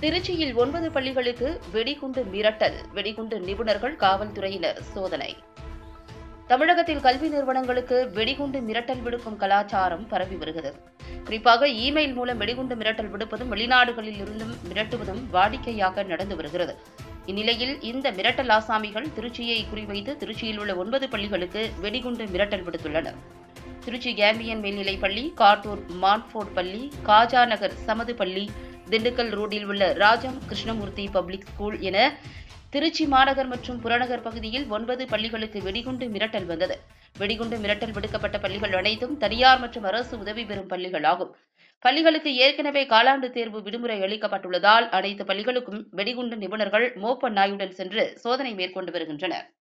திருச்சியில் ஒன்பது பள்ளிகளுக்கு வெடிகுண்டு மிரட்டல் வெடிகுண்டு நிபுணர்கள் காவல்துறையினர் சோதனை தமிழகத்தில் கல்வி நிறுவனங்களுக்கு வெடிகுண்டு மிரட்டல் விடுக்கும் கலாச்சாரம் பரவி வருகிறது குறிப்பாக இமெயில் மூலம் வெடிகுண்டு மிரட்டல் விடுப்பதும் வெளிநாடுகளில் இருந்தும் மிரட்டுவதும் வாடிக்கையாக நடந்து வருகிறது இந்நிலையில் இந்த மிரட்டல் ஆசாமிகள் திருச்சியை குறிவைத்து திருச்சியில் உள்ள ஒன்பது பள்ளிகளுக்கு வெடிகுண்டு மிரட்டல் விடுத்துள்ளனர் திருச்சி கேம்பியன் மேல்நிலைப் பள்ளி காட்டூர் மான்ஃபோர்ட் பள்ளி காஜா நகர் சமது பள்ளி திண்டுக்கல் ரோடில் உள்ள ராஜம் கிருஷ்ணமூர்த்தி பப்ளிக் ஸ்கூல் என திருச்சி மாநகர் மற்றும் புறநகர் பகுதியில் ஒன்பது பள்ளிகளுக்கு வெடிகுண்டு மிரட்டல் வந்தது வெடிகுண்டு மிரட்டல் விடுக்கப்பட்ட பள்ளிகள் அனைத்தும் தனியார் மற்றும் அரசு உதவி பெறும் பள்ளிகளாகும் பள்ளிகளுக்கு ஏற்கனவே காலாண்டு தேர்வு விடுமுறை அளிக்கப்பட்டுள்ளதால் அனைத்து பள்ளிகளுக்கும் வெடிகுண்டு நிபுணர்கள் மோப்ப நாயுடன் சென்று சோதனை மேற்கொண்டு வருகின்றனர்